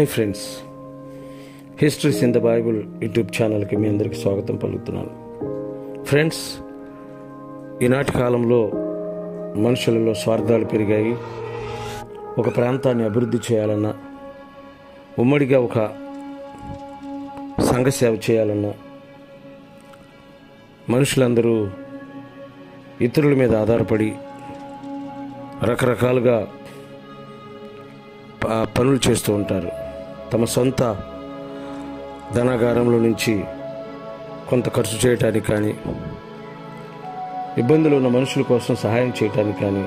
hi friends histories in the Bible YouTube ఛానల్కి మీ అందరికీ స్వాగతం పలుకుతున్నాను ఫ్రెండ్స్ ఈనాటి కాలంలో మనుషులలో స్వార్థాలు పెరిగాయి ఒక ప్రాంతాన్ని అభివృద్ధి చేయాలన్నా ఉమ్మడిగా ఒక సంఘ సేవ చేయాలన్నా మనుషులందరూ ఇతరుల మీద ఆధారపడి రకరకాలుగా ప- పనులు చేస్తూ ఉంటారు తమ సొంత ధనాగారంలో నుంచి కొంత ఖర్చు చేయటానికి కానీ ఇబ్బందులు ఉన్న మనుషుల కోసం సహాయం చేయటానికి కానీ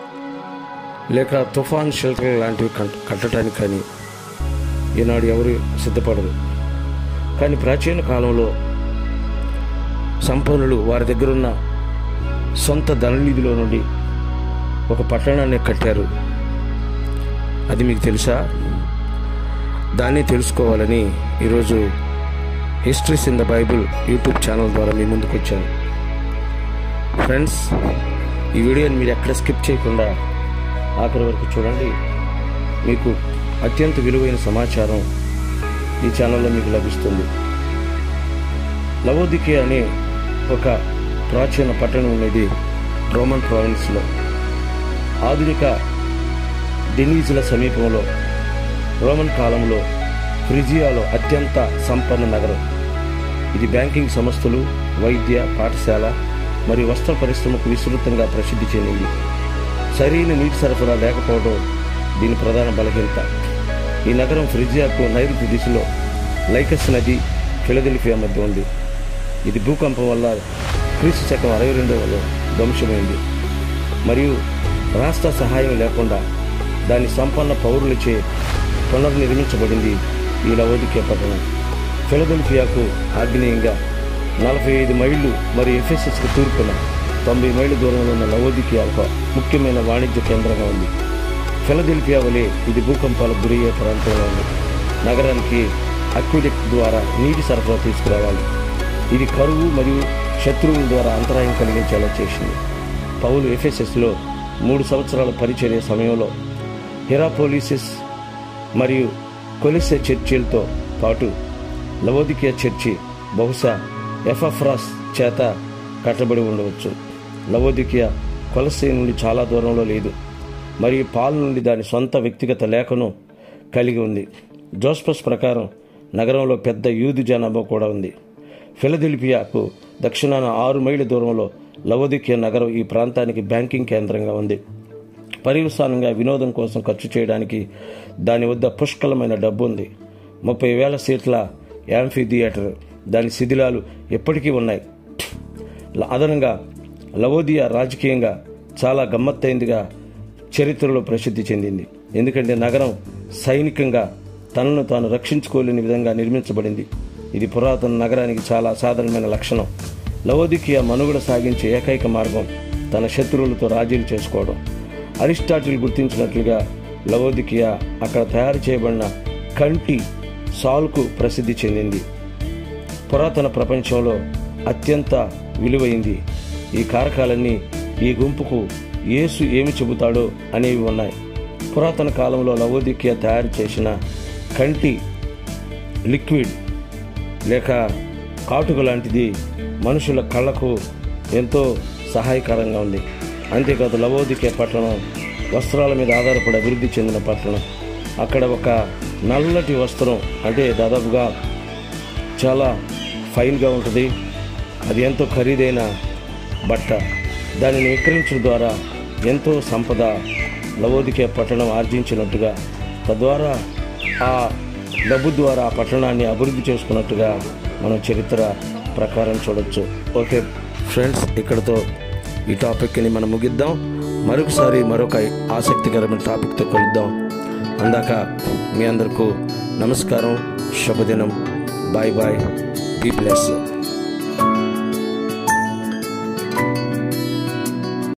లేక తుఫాన్ షెల్టర్ లాంటివి కట్- కట్టడానికి కానీ ఈనాడు ఎవరు సిద్ధపడరు కానీ ప్రాచీన కాలంలో సంపన్నులు వారి దగ్గర ఉన్న సొంత ధననిధిలో నుండి ఒక పట్టణాన్ని కట్టారు అది మీకు తెలుసా దాన్ని తెలుసుకోవాలని ఈరోజు histories in the Bible YouTube channel ద్వారా మీ ముందుకు వచ్చాను ఫ్రెండ్స్ ఈ వీడియోని మీరు ఎక్కడ స్కిప్ చేయకుండా ఆఖరి వరకు చూడండి మీకు అత్యంత విలువైన సమాచారం ఈ ఛానల్లో మీకు లభిస్తుంది లవోదికే అనే ఒక ప్రాచీన పట్టణం అనేది రోమన్ ప్రావిన్స్లో ఆధునిక డెనీజుల సమీపంలో రోమన్ కాలంలో ఫ్రిజియాలో అత్యంత సంపన్న నగరం ఇది బ్యాంకింగ్ సంస్థలు వైద్య పాఠశాల మరియు వస్త్ర పరిశ్రమకు విస్తృతంగా ప్రసిద్ధి చెందింది సరైన నీటి సరఫరా లేకపోవడం దీని ప్రధాన బలహీనత ఈ నగరం ఫ్రిజియాకు నైరుతి దిశలో లైకస్ నది ఫిలదెల్ఫియా మధ్య ఉంది ఇది భూకంపం వల్ల క్రీస్తు శకం అరవై రెండవలో ధ్వంసమైంది మరియు రాష్ట్ర సహాయం లేకుండా దాని సంపన్న పౌరులచే పునర్నిర్మించబడింది ఈ లవోదికే పట్టణం ఫిలదెల్ఫియాకు ఆగ్నేయంగా నలభై ఐదు మైళ్ళు మరియు ఎఫ్ఎస్ఎస్కు తూర్పున తొంభై మైళ్ళ దూరంలో ఉన్న లవోదికియా ఒక ముఖ్యమైన వాణిజ్య కేంద్రంగా ఉంది ఫిలదెల్ఫియా వలె ఇది భూకంపాలకు గురయ్యే ప్రాంతంలో ఉంది నగరానికి అక్విడెక్ట్ ద్వారా నీటి సరఫరా తీసుకురావాలి ఇది కరువు మరియు శత్రువుల ద్వారా అంతరాయం కలిగించేలా చేసింది పౌలు ఎఫ్ఎస్ఎస్లో మూడు సంవత్సరాల పరిచర్య సమయంలో హిరాపోలిసిస్ మరియు కొలిసె చర్చిలతో పాటు లవోదికియా చర్చి బహుశా ఎఫఫ్రాస్ చేత కట్టబడి ఉండవచ్చు లవోదికియా కొలసే నుండి చాలా దూరంలో లేదు మరియు పాల్ నుండి దాని సొంత వ్యక్తిగత లేఖను కలిగి ఉంది జోస్పస్ ప్రకారం నగరంలో పెద్ద యూదు జనాభా కూడా ఉంది ఫిలదెల్ఫియాకు దక్షిణాన ఆరు మైళ్ళ దూరంలో లవోదికియా నగరం ఈ ప్రాంతానికి బ్యాంకింగ్ కేంద్రంగా ఉంది పర్యవసానంగా వినోదం కోసం ఖర్చు చేయడానికి దాని వద్ద పుష్కలమైన డబ్బు ఉంది ముప్పై వేల సీట్ల యాంఫీ థియేటర్ దాని శిథిలాలు ఎప్పటికీ ఉన్నాయి ల- అదనంగా లవోదియా రాజకీయంగా చాలా గమ్మత్తైందిగా చరిత్రలో ప్రసిద్ధి చెందింది ఎందుకంటే నగరం సైనికంగా తనను తాను రక్షించుకోలేని విధంగా నిర్మించబడింది ఇది పురాతన నగరానికి చాలా సాధారణమైన లక్షణం లవోదికియా మనుగడ సాగించే ఏకైక మార్గం తన శత్రువులతో రాజీలు చేసుకోవడం అరిస్టాటిల్ గుర్తించినట్లుగా లవోదికియా అక్కడ తయారు చేయబడిన కంటి సాల్కు ప్రసిద్ధి చెందింది పురాతన ప్రపంచంలో అత్యంత విలువైంది ఈ కారకాలన్నీ ఈ గుంపుకు యేసు ఏమి చెబుతాడో అనేవి ఉన్నాయి పురాతన కాలంలో లవోదికియా తయారు చేసిన కంటి లిక్విడ్ లేక కాటుక లాంటిది మనుషుల కళ్ళకు ఎంతో సహాయకరంగా ఉంది అంతేకాదు లవోదికే పట్టణం వస్త్రాల మీద ఆధారపడి అభివృద్ధి చెందిన పట్టణం అక్కడ ఒక నల్లటి వస్త్రం అంటే దాదాపుగా చాలా ఫైన్గా ఉంటుంది అది ఎంతో ఖరీదైన బట్ట దానిని విక్రయించడం ద్వారా ఎంతో సంపద లవోదికే పట్టణం ఆర్జించినట్టుగా తద్వారా ఆ డబ్బు ద్వారా ఆ పట్టణాన్ని అభివృద్ధి చేసుకున్నట్టుగా మనం చరిత్ర ప్రకారం చూడొచ్చు ఓకే ఫ్రెండ్స్ ఇక్కడతో ఈ టాపిక్ని మనం ముగిద్దాం మరొకసారి మరొక ఆసక్తికరమైన టాపిక్తో కలుద్దాం అందాక మీ అందరికీ నమస్కారం శుభదినం బాయ్ బాయ్ బీ బ్లెస్